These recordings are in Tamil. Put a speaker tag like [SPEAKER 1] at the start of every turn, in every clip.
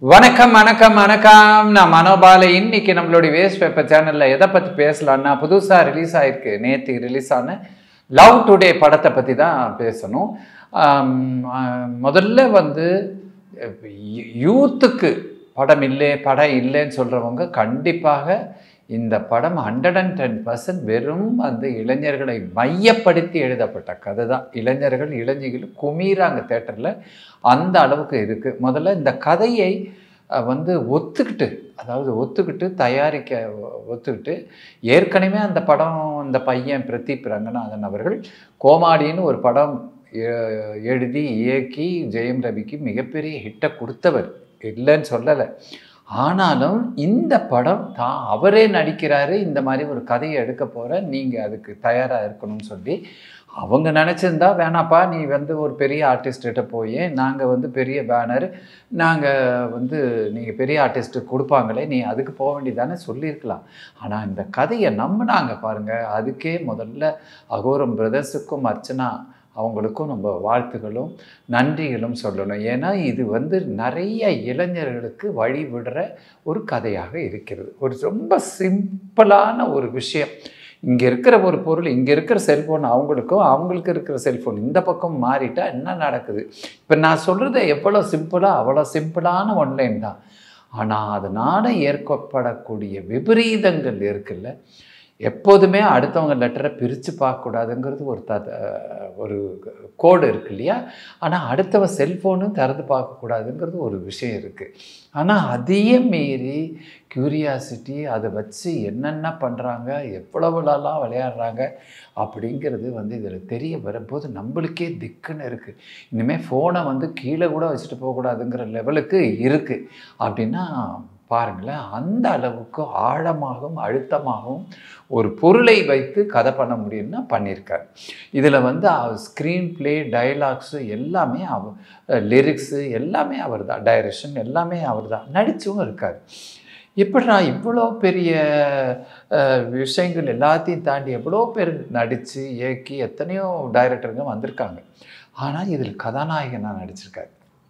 [SPEAKER 1] வணக்கம் வணக்கம் வணக்கம் நான் மனோபால இன்னைக்கு நம்மளுடைய வேஸ்ட் பேப்பர் சேனல்ல எதை பத்தி பேசலாம்னா புதுசா ரிலீஸ் ஆயிருக்கு நேற்று ரிலீஸ் ஆன லவ் டுடே படத்தை பத்தி தான் பேசணும் ஆம், ஆ, முதல்ல வந்து யூ- யூத்துக்கு படம் இல்லை படம் இல்லைன்னு சொல்றவங்க கண்டிப்பாக இந்த படம் ஹண்ட்ரட் அண்ட் டென் பர்சன்ட் வெறும் அந்த இளைஞர்களை மையப்படுத்தி எழுதப்பட்ட கதை தான் இளைஞர்கள் இளைஞர்கள் குமீறாங்க தேட்டரில் அந்த அளவுக்கு இருக்குது முதல்ல இந்த கதையை அஹ், வந்து ஒத்துக்கிட்டு அதாவது ஒத்துக்கிட்டு தயாரிக்க ஒ- ஒத்துக்கிட்டு ஏற்கனவே அந்த படம் அந்த பையன் பிரதீப் ரங்கநாதன் அவர்கள் கோமாடின்னு ஒரு படம் எ- எழுதி இயக்கி ஜெயம் ரவிக்கு மிகப்பெரிய ஹிட்டை கொடுத்தவர் இல்லைன்னு சொல்லலை ஆனாலும் இந்த படம் தான் அவரே நடிக்கிறாரு இந்த மாதிரி ஒரு கதையை எடுக்க போகிற நீங்கள் அதுக்கு தயாராக இருக்கணும்னு சொல்லி அவங்க நினச்சிருந்தா வேணாப்பா நீ வந்து ஒரு பெரிய ஆர்டிஸ்ட்கிட்ட போய் நாங்கள் வந்து பெரிய பேனர் நாங்கள் வந்து நீங்கள் பெரிய ஆர்டிஸ்ட்டு கொடுப்பாங்களே நீ அதுக்கு போக வேண்டியதானே சொல்லியிருக்கலாம் ஆனால் இந்த கதையை நம்பினாங்க பாருங்கள் அதுக்கே முதல்ல அகோரம் பிரதர்ஸுக்கும் அர்ச்சனா அவங்களுக்கும் நம்ம வாழ்த்துகளும் நன்றிகளும் சொல்லணும் ஏன்னா இது வந்து நிறைய இளைஞர்களுக்கு வழி விடுற ஒரு கதையாக இருக்கிறது ஒரு ரொம்ப சிம்பிளான ஒரு விஷயம் இங்கே இருக்கிற ஒரு பொருள் இங்கே இருக்கிற செல்ஃபோன் அவங்களுக்கும் அவங்களுக்கு இருக்கிற செல்ஃபோன் இந்த பக்கம் மாறிட்டா என்ன நடக்குது இப்போ நான் சொல்கிறது எவ்வளோ சிம்பிளாக அவ்வளோ சிம்பிளான ஒன்லைன் தான் ஆனால் அதனால் ஏற்கப்படக்கூடிய விபரீதங்கள் இருக்குல்ல எப்போதுமே அடுத்தவங்க லெட்டரை பிரித்து பார்க்கக்கூடாதுங்கிறது ஒரு த ஒரு கோடு இருக்கு இல்லையா ஆனால் அடுத்தவ செல்ஃபோனும் திறந்து பார்க்கக்கூடாதுங்கிறது ஒரு விஷயம் இருக்குது ஆனால் அதையும் மீறி க்யூரியாசிட்டி அதை வச்சு என்னென்ன பண்ணுறாங்க எவ்வளவுலாம் விளையாடுறாங்க அப்படிங்கிறது வந்து இதில் தெரிய வரும்போது நம்மளுக்கே திக்குன்னு இருக்குது இனிமேல் ஃபோனை வந்து கீழே கூட வச்சுட்டு போகக்கூடாதுங்கிற லெவலுக்கு இருக்குது அப்படின்னா பாருங்களேன் அந்த அளவுக்கு ஆழமாகவும் அழுத்தமாகவும் ஒரு பொருளை வைத்து கதை பண்ண முடியும்னா பண்ணியிருக்காரு இதில் வந்து ஸ்க்ரீன் ப்ளே டைலாக்ஸு எல்லாமே அவ லிரிக்ஸு எல்லாமே அவர் தான் டைரக்ஷன் எல்லாமே அவர் தான் நடிச்சும் இருக்கார் எப்படிடா இவ்வளோ பெரிய அஹ், விஷயங்கள் எல்லாத்தையும் தாண்டி எவ்வளோ பேர் நடித்து இயக்கி எத்தனையோ டைரக்டருங்க வந்திருக்காங்க ஆனால் இதில் கதாநாயகனாக நடிச்சிருக்காரு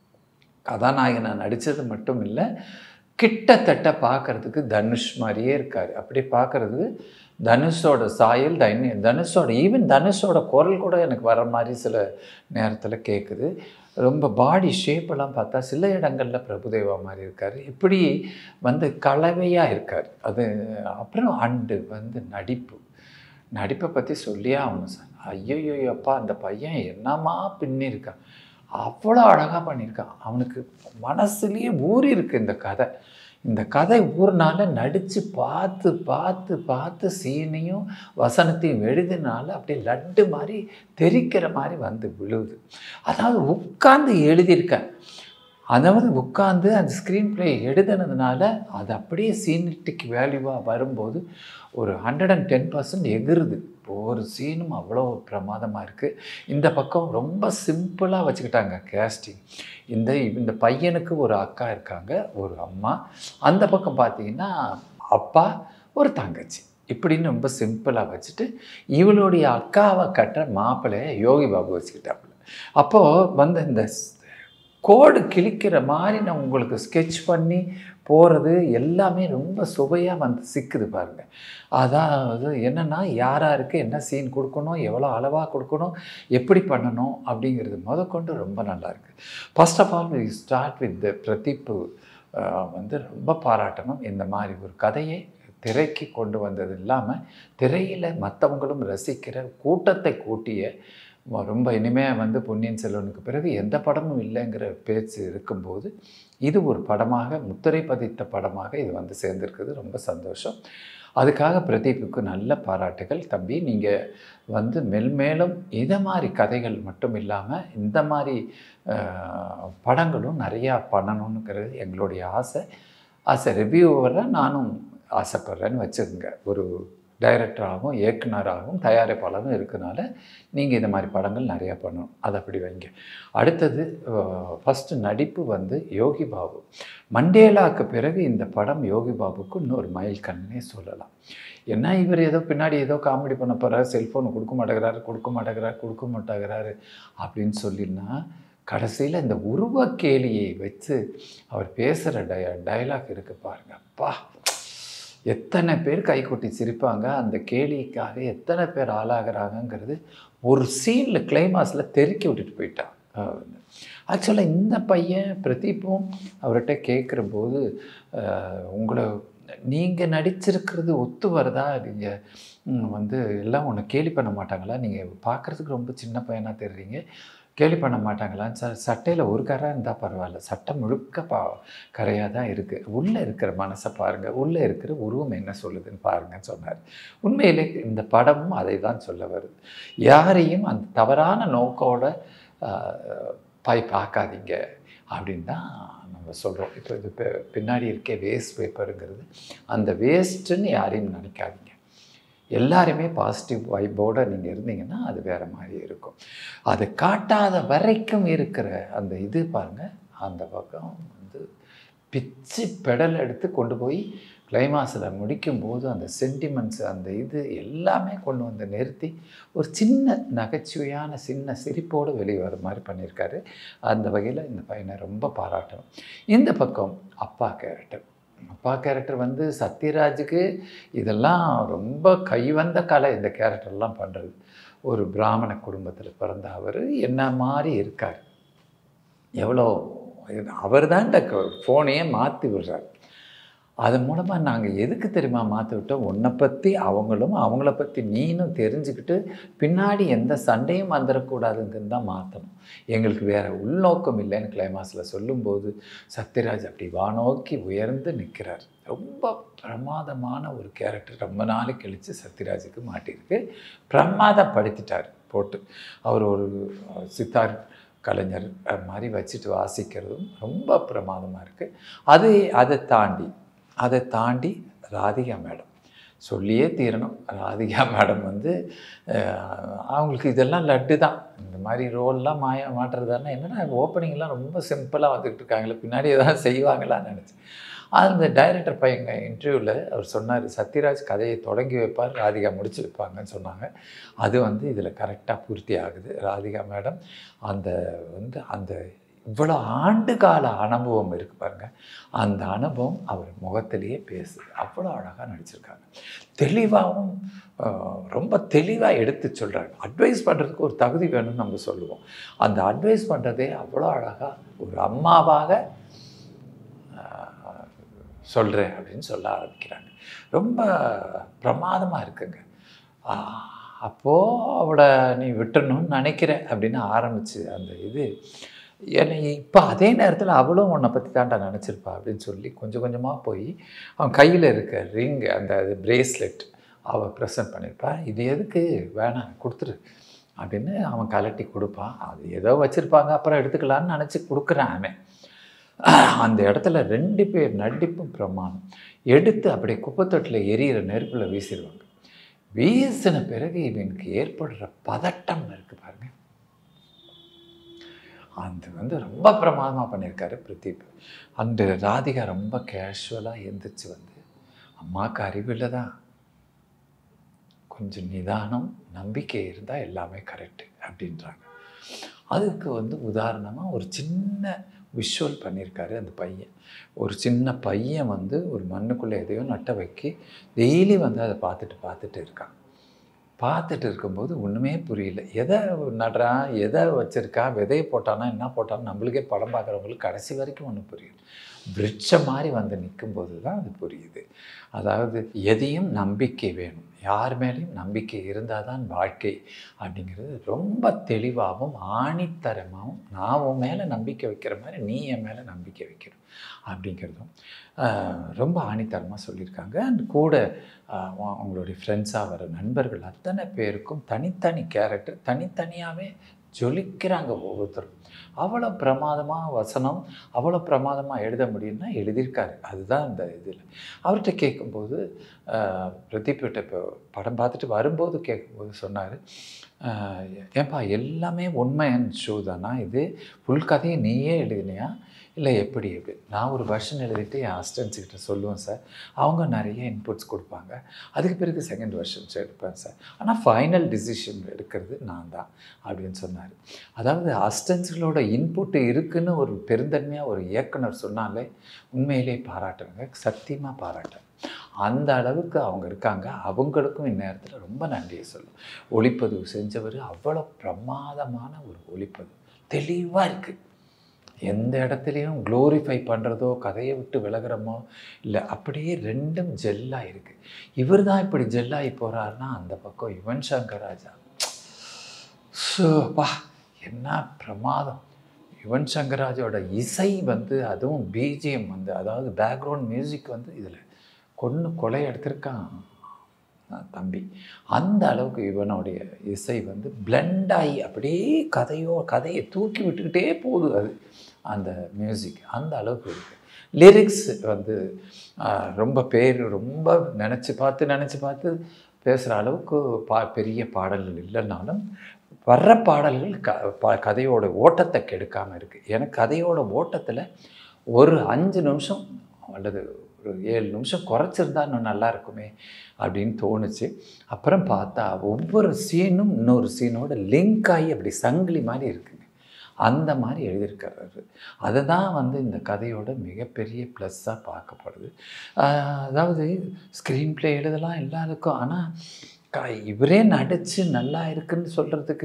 [SPEAKER 1] கதாநாயகனாக நடித்தது மட்டும் இல்லை கிட்டத்தட்ட பார்க்கறதுக்கு தனுஷ் மாதிரியே இருக்கார் அப்படி பார்க்கறதுக்கு தனுஷோட சாயல் தனி தனுஷோட ஈவன் தனுஷோட குரல் கூட எனக்கு வர மாதிரி சில நேரத்தில் கேட்குது ரொம்ப பாடி ஷேப்பெல்லாம் பார்த்தா சில இடங்களில் பிரபுதேவா மாதிரி இருக்கார் இப்படி வந்து கலவையாக இருக்கார் அது அப்புறம் அண்டு வந்து நடிப்பு நடிப்பை பற்றி சொல்லியே ஆகணும் சார் ஐயோ அப்பா அந்த பையன் என்னமா பின்னிருக்கான் அவ்வளோ அழகாக பண்ணியிருக்கான் அவனுக்கு மனசுலேயே ஊறி இருக்கு இந்த கதை இந்த கதை ஊர்னால நடித்து பார்த்து பார்த்து பார்த்து சீனையும் வசனத்தையும் எழுதினால அப்படியே லட்டு மாதிரி தெரிக்கிற மாதிரி வந்து விழுவுது அதாவது உட்கார்ந்து எழுதியிருக்கேன் அதாவது உட்காந்து அந்த ஸ்க்ரீன் ப்ளே எழுதுனதுனால அது அப்படியே சீனிட்டிக் வேல்யூவாக வரும்போது ஒரு ஹண்ட்ரட் அண்ட் டென் பர்சன்ட் எகிருது ஒரு சீனும் அவ்வளோ பிரமாதமாக இருக்குது இந்த பக்கம் ரொம்ப சிம்பிளாக வச்சுக்கிட்டாங்க கேஸ்டிங் இந்த இந்த பையனுக்கு ஒரு அக்கா இருக்காங்க ஒரு அம்மா அந்த பக்கம் பார்த்தீங்கன்னா அப்பா ஒரு தங்கச்சி இப்படின்னு ரொம்ப சிம்பிளாக வச்சுட்டு இவளுடைய அக்காவை கட்டுற மாப்பிள்ளைய யோகி பாபு வச்சுக்கிட்டாப்புல அப்போது வந்து இந்த கோடு கிழிக்கிற மாதிரி நான் உங்களுக்கு ஸ்கெட்ச் பண்ணி போகிறது எல்லாமே ரொம்ப சுவையாக வந்து சிக்குது பாருங்கள் அதாவது என்னென்னா யாராருக்கு என்ன சீன் கொடுக்கணும் எவ்வளோ அளவாக கொடுக்கணும் எப்படி பண்ணணும் அப்படிங்கிறது முதற்கொண்டு ரொம்ப நல்லா இருக்கு first of all we start with Pradeep அஹ், வந்து ரொம்ப பாராட்டணும் இந்த மாதிரி ஒரு கதையை திரைக்கு கொண்டு வந்தது இல்லாமல் திரையில் மற்றவங்களும் ரசிக்கிற கூட்டத்தை கூட்டிய ம- ரொம்ப இனிமையாக வந்து பொன்னியின் செல்வனுக்கு பிறகு எந்த படமும் இல்லைங்கிற பேச்சு இருக்கும்போது இது ஒரு படமாக முத்திரை பதித்த படமாக இது வந்து சேர்ந்துருக்குது ரொம்ப சந்தோஷம் அதுக்காக பிரதீப்புக்கு நல்ல பாராட்டுகள் தம்பி நீங்கள் வந்து மெல்மேலும் இதை மாதிரி கதைகள் மட்டும் இல்லாமல் இந்த மாதிரி அஹ், படங்களும் நிறையா பண்ணணுங்கிறது எங்களுடைய ஆசை ஆசை ரிவ்யூவராக நானும் ஆசைப்பட்றேன்னு வச்சுக்கோங்க ஒரு டைரக்டராகவும் இயக்குனராகவும் தயாரிப்பாளரும் இருக்கனால நீங்கள் இந்த மாதிரி படங்கள் நிறையா பண்ணணும் அதை அப்படி வைங்க அடுத்தது ஃபஸ்ட்டு நடிப்பு வந்து யோகி பாபு மண்டேலாக்கு பிறகு இந்த படம் யோகி பாபுக்கு இன்னொரு மைல் கண்ணே சொல்லலாம் ஏன்னா இவர் ஏதோ பின்னாடி ஏதோ காமெடி பண்ண போகிறாரு செல்ஃபோன் கொடுக்க மாட்டேங்கிறாரு கொடுக்க மாட்டேங்கிறாரு கொடுக்க மாட்டேங்கிறாரு அப்படின்னு சொல்லினா கடைசியில் இந்த உருவ கேலியை வச்சு அவர் பேசுகிற டய டயலாக் இருக்கு பாருங்க அப்பா எத்தனை பேர் கைகொட்டி சிரிப்பாங்க அந்த கேலிக்காக எத்தனை பேர் ஆளாகிறாங்கங்கிறது ஒரு சீனில் கிளைமாஸில் தெருக்கி விட்டுட்டு போயிட்டான் ஆக்சுவலாக இந்த பையன் பிரதீப்பும் அவர்கிட்ட கேட்குற போது அஹ், உங்களை நீங்கள் நடிச்சிருக்கிறது ஒத்து வருதா நீங்கள் வந்து எல்லாம் ஒன்று கேலி பண்ண மாட்டாங்களா நீங்கள் பார்க்குறதுக்கு ரொம்ப சின்ன பையனாக தெரியுறீங்க கேலி பண்ண மாட்டாங்களான்னு சார் சட்டையில் ஒரு கரை இருந்தால் பரவாயில்ல சட்டை முழுக்க பா கரையாக தான் இருக்குது உள்ளே இருக்கிற மனசை பாருங்கள் உள்ளே இருக்கிற உருவம் என்ன சொல்லுதுன்னு பாருங்கன்னு சொன்னார் உண்மையிலே இந்த படமும் அதை தான் சொல்ல வருது யாரையும் அந்த தவறான நோக்கோட ஆஹ், போய் பார்க்காதீங்க அப்படின்னு தான் நம்ம சொல்கிறோம் இப்போ இது பி- பின்னாடி இருக்க வேஸ்ட் பேப்பருங்கிறது அந்த வேஸ்ட்டுன்னு யாரையும் நினைக்காதீங்க எல்லாருமே பாசிட்டிவ் வைப்போடு நீங்கள் இருந்தீங்கன்னா அது வேறு மாதிரி இருக்கும் அது காட்டாத வரைக்கும் இருக்கிற அந்த இது பாருங்கள் அந்த பக்கம் வந்து பிச்சு பெடல் எடுத்து கொண்டு போய் கிளைமாஸில் முடிக்கும்போது அந்த சென்டிமெண்ட்ஸ் அந்த இது எல்லாமே கொண்டு வந்து நிறுத்தி ஒரு சின்ன நகைச்சுவையான சின்ன சிரிப்போடு வெளியே வர மாதிரி பண்ணியிருக்காரு அந்த வகையில் இந்த பையனை ரொம்ப பாராட்டணும் இந்த பக்கம் அப்பா கேரக்டர் அப்பா கேரக்டர் வந்து சத்யராஜுக்கு இதெல்லாம் ரொம்ப கைவந்த கலை இந்த கேரக்டர்லாம் பண்ணுறது ஒரு பிராமண குடும்பத்தில் பிறந்த அவர் என்ன மாதிரி இருக்கார் எவ்வளோ அவர் தான் இந்த ஃபோனையே மாற்றி விடுறார் அது மூலமாக நாங்கள் எதுக்கு தெரியுமா மாற்றி விட்டோம் உன்னை பற்றி அவங்களும் அவங்கள பற்றி நீனும் தெரிஞ்சுக்கிட்டு பின்னாடி எந்த சண்டையும் வந்துடக்கூடாதுங்கன்னு தான் மாற்றணும் எங்களுக்கு வேறு உள்நோக்கம் இல்லைன்னு கிளைமாஸில் சொல்லும்போது சத்யராஜ் அப்படி வானோக்கி உயர்ந்து நிற்கிறார் ரொம்ப பிரமாதமான ஒரு கேரக்டர் ரொம்ப நாள் கழித்து சத்யராஜுக்கு மாட்டியிருக்கு பிரமாதப்படுத்திட்டார் போட்டு அவர் ஒரு சித்தார் கலைஞர் அது மாதிரி வச்சுட்டு வாசிக்கிறதும் ரொம்ப பிரமாதமாக இருக்குது அது அதை தாண்டி அதை தாண்டி ராதிகா மேடம் சொல்லியே தீரணும் ராதிகா மேடம் வந்து அஹ், அவங்களுக்கு இதெல்லாம் லட்டு தான் இந்த மாதிரி ரோல்லாம் மாய மாட்டுறதுனா என்னன்னா ஓப்பனிங்லாம் ரொம்ப சிம்பிளாக வந்துக்கிட்டு இருக்காங்களே பின்னாடி எதாவது செய்வாங்களான்னு நினச்சேன் அந்த டைரக்டர் பையங்க இன்டர்வியூவில் அவர் சொன்னார் சத்யராஜ் கதையை தொடங்கி வைப்பார் ராதிகா முடிச்சு வைப்பாங்கன்னு சொன்னாங்க அது வந்து இதில் கரெக்டாக பூர்த்தி ஆகுது ராதிகா மேடம் அந்த வந்து அந்த இவ்வளோ ஆண்டு கால அனுபவம் இருக்கு பாருங்க அந்த அனுபவம் அவர் முகத்திலேயே பேசுது அவ்வளோ அழகாக நடிச்சிருக்காங்க தெளிவாகவும் ஆஹ், ரொம்ப தெளிவாக எடுத்து சொல்கிறாங்க அட்வைஸ் பண்ணுறதுக்கு ஒரு தகுதி வேணும்னு நம்ம சொல்லுவோம் அந்த அட்வைஸ் பண்ணுறதே அவ்வளோ அழகாக ஒரு அம்மாவாக சொல்கிறேன் அப்படின்னு சொல்ல ஆரம்பிக்கிறாங்க ரொம்ப பிரமாதமாக இருக்குங்க அப்போது அவளை நீ விட்டுறணும்னு நினைக்கிற அப்படின்னு ஆரம்பிச்சு அந்த இது என்னை இப்போ அதே நேரத்தில் அவளும் உன்னை பற்றி தான்டா நினச்சிருப்பா அப்படின்னு சொல்லி கொஞ்சம் கொஞ்சமாக போய் அவன் கையில் இருக்க ரிங் அந்த பிரேஸ்லெட் அவள் ப்ரெசன்ட் பண்ணியிருப்பா இது எதுக்கு வேணாம் கொடுத்துரு அப்படின்னு அவன் கலட்டி கொடுப்பான் அது ஏதோ வச்சுருப்பாங்க அப்புறம் எடுத்துக்கலான்னு நினச்சி கொடுக்குறான் அவன் அந்த இடத்துல ரெண்டு பேர் நடிப்பும் பிரமாணம் எடுத்து அப்படியே குப்பத்தொட்டில் எரியிற நெருப்பில் வீசிடுவாங்க வீசின பிறகு இவனுக்கு ஏற்படுற பதட்டம் இருக்கு பாருங்க அது வந்து ரொம்ப பிரமாதமாக பண்ணியிருக்காரு பிரதீப் அந்த ராதிகா ரொம்ப கேஷுவலாக எந்திரிச்சு வந்து அம்மாவுக்கு அறிவில்லை தான் கொஞ்சம் நிதானம் நம்பிக்கை இருந்தால் எல்லாமே கரெக்டு அப்படின்றாங்க அதுக்கு வந்து உதாரணமாக ஒரு சின்ன விஷுவல் பண்ணியிருக்காரு அந்த பையன் ஒரு சின்ன பையன் வந்து ஒரு மண்ணுக்குள்ளே எதையோ நட்ட வைக்கி டெய்லி வந்து அதை பார்த்துட்டு பார்த்துட்டு இருக்கான் பார்த்துட்டு இருக்கும்போது ஒன்றுமே புரியல எதை நடுறான் எதை வச்சுருக்கா விதையை போட்டானா என்ன போட்டான்னு நம்மளுக்கே படம் பார்க்குறவங்களுக்கு கடைசி வரைக்கும் ஒன்றும் புரியல விருட்சம் மாதிரி வந்து நிற்கும்போது தான் அது புரியுது அதாவது எதையும் நம்பிக்கை வேணும் யார் மேலேயும் நம்பிக்கை இருந்தால் தான் வாழ்க்கை அப்படிங்கிறது ரொம்ப தெளிவாகவும் ஆணித்தரமாகவும் நான் உன் மேலே நம்பிக்கை வைக்கிற மாதிரி நீ என் மேலே நம்பிக்கை வைக்கணும் அப்படிங்கிறதும் ஆஹ், ரொம்ப ஆணித்தரமாக சொல்லியிருக்காங்க அண்ட் கூட ஆஹ், உ- உங்களுடைய ஃப்ரெண்ட்ஸாக வர நண்பர்கள் அத்தனை பேருக்கும் தனித்தனி கேரக்டர் தனித்தனியாகவே ஜொலிக்கிறாங்க ஒவ்வொருத்தரும் அவ்வளோ பிரமாதமாக வசனம் அவ்வளோ பிரமாதமாக எழுத முடியும்னா எழுதியிருக்காரு அதுதான் இந்த இதில் அவர்கிட்ட கேட்கும்போது ஆஹ், பிரதீப்கிட்ட இப்போ படம் பார்த்துட்டு வரும்போது கேட்கும்போது சொன்னார் ஏன்பா எல்லாமே உண்மையான ஷோ தானா இது ஃபுல் கதையை நீயே எழுதினியா இல்லை எப்படி எப்படி நான் ஒரு வெர்ஷன் எழுதிட்டு என் அசிஸ்டன்ஸ் கிட்ட சொல்லுவேன் சார் அவங்க நிறைய இன்புட்ஸ் கொடுப்பாங்க அதுக்கு பிறகு செகண்ட் வெர்ஷன்ஸ் எடுப்பேன் சார் ஆனால் ஃபைனல் டிசிஷன் எடுக்கிறது நான் தான் அப்படின்னு சொன்னார் அதாவது அசிஸ்டன்ஸுகளோட இன்புட் இருக்குன்னு ஒரு பெருந்தன்மையாக ஒரு இயக்குனர் சொன்னாலே உண்மையிலே பாராட்டுறேங்க சத்தியமாக பாராட்டுறேன் அந்த அளவுக்கு அவங்க இருக்காங்க அவங்களுக்கும் இந்நேரத்தில் ரொம்ப நன்றியை சொல்லும் ஒளிப்பதிவு செஞ்சவர் அவ்வளோ பிரமாதமான ஒரு ஒளிப்பதிவு தெளிவாக இருக்குது எந்த இடத்துலையும் க்ளோரிஃபை பண்ணுறதோ கதையை விட்டு விலகிறோமோ இல்லை அப்படியே ரெண்டும் ஜெல்லாக இருக்குது இவர் தான் இப்படி ஜெல்லாகி போகிறாருன்னா அந்த பக்கம் யுவன் சங்கர் ராஜா ஸோப்பா என்ன பிரமாதம் யுவன் சங்கர் ராஜாவோட இசை வந்து அதுவும் பிஜிஎம் வந்து அதாவது பேக்ரவுண்ட் மியூசிக் வந்து இதில் கொன்று கொலை எடுத்திருக்கான் அஹ் தம்பி அந்த அளவுக்கு இவனுடைய இசை வந்து blend ஆகி அப்படியே கதையோ கதையை தூக்கி விட்டுக்கிட்டே போகுது அது அந்த மியூசிக் அந்த அளவுக்கு இருக்குது லிரிக்ஸ் வந்து ஆஹ், ரொம்ப பேர் ரொம்ப நினச்சி பார்த்து நினச்சி பார்த்து பேசுகிற அளவுக்கு பா பெரிய பாடல்கள் இல்லைனாலும் வர்ற பாடல்கள் க ப கதையோட ஓட்டத்தை கெடுக்காமல் இருக்குது எனக்கு கதையோட ஓட்டத்தில் ஒரு அஞ்சு நிமிஷம் அல்லது ஒரு ஏழு நிமிஷம் குறைச்சிருந்தா இன்னும் நல்லா இருக்குமே அப்படின்னு தோணுச்சு அப்புறம் பார்த்தா ஒவ்வொரு சீனும் இன்னொரு சீனோட லிங்க் ஆகி அப்படி சங்கிலி மாதிரி இருக்குங்க அந்த மாதிரி எழுதியிருக்காரு அதுதான் வந்து இந்த கதையோட மிகப்பெரிய ப்ளஸ்ஸாக பார்க்கப்படுது ஆஹ் அதாவது ஸ்க்ரீன் ப்ளே எழுதலாம் எல்லாருக்கும் ஆனால் க இவரே நடித்து நல்லா இருக்குன்னு சொல்கிறதுக்கு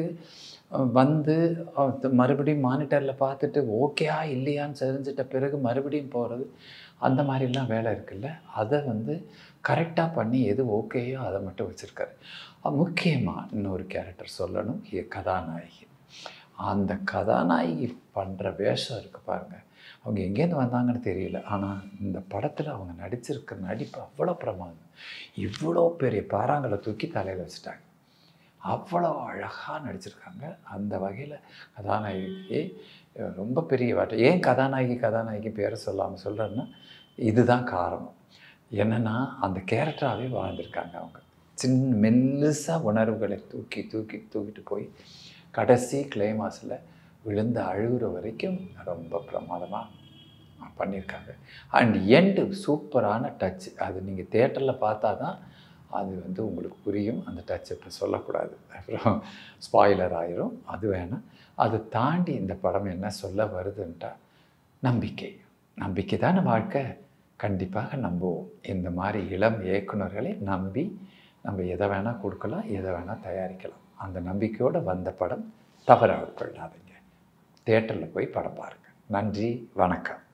[SPEAKER 1] வந்து அஹ் மறுபடியும் மானிட்டரில் பார்த்துட்டு ஓகேயா இல்லையான்னு தெரிஞ்சிட்ட பிறகு மறுபடியும் போகிறது அந்த மாதிரிலாம் வேலை இருக்குல்ல அதை வந்து கரெக்டாக பண்ணி எது ஓகேயோ அதை மட்டும் வச்சுருக்காரு முக்கியமாக இன்னொரு கேரக்டர் சொல்லணும் இ- கதாநாயகி அந்த கதாநாயகி பண்ணுற வேஷம் இருக்குது பாருங்கள் அவங்க எங்கேருந்து வந்தாங்கன்னு தெரியல ஆனால் இந்த படத்தில் அவங்க நடிச்சிருக்க நடிப்பு அவ்வளோ பிரமாதம் இவ்வளோ பெரிய பாறாங்களை தூக்கி தலையில் வச்சுட்டாங்க அவ்வளோ அழகாக நடிச்சிருக்காங்க அந்த வகையில் கதாநாயகி அஹ், ரொம்ப பெரிய வார்த்தை ஏன் கதாநாயகி கதாநாயகி பேரை சொல்லாமல் சொல்கிறேன்னா இதுதான் காரணம் என்னென்னா அந்த கேரக்டராகவே வாழ்ந்திருக்காங்க அவங்க சின்ன மெல்லிசாக உணர்வுகளை தூக்கி தூக்கி தூக்கிட்டு போய் கடைசி கிளைமாஸில் விழுந்து அழுகுற வரைக்கும் ரொம்ப பிரமாதமாக பண்ணியிருக்காங்க அண்ட் எண்டு சூப்பரான டச் அது நீங்கள் தேட்டரில் பார்த்தா தான் அது வந்து உங்களுக்கு புரியும் அந்த டச் இப்போ சொல்லக்கூடாது அப்புறம் ஸ்பாயிலர் ஆயிரும் அது வேணாம் அதை தாண்டி இந்த படம் என்ன சொல்ல வருதுன்ட்டா நம்பிக்கை நம்பிக்கை தானே வாழ்க்கை கண்டிப்பாக நம்புவோம் இந்த மாதிரி இளம் இயக்குனர்களை நம்பி நம்ம எதை வேணால் கொடுக்கலாம் எதை வேணால் தயாரிக்கலாம் அந்த நம்பிக்கையோடு வந்த படம் தவறாக கொள்ளாதீங்க தேட்டரில் போய் படம் பாருங்கள் நன்றி வணக்கம்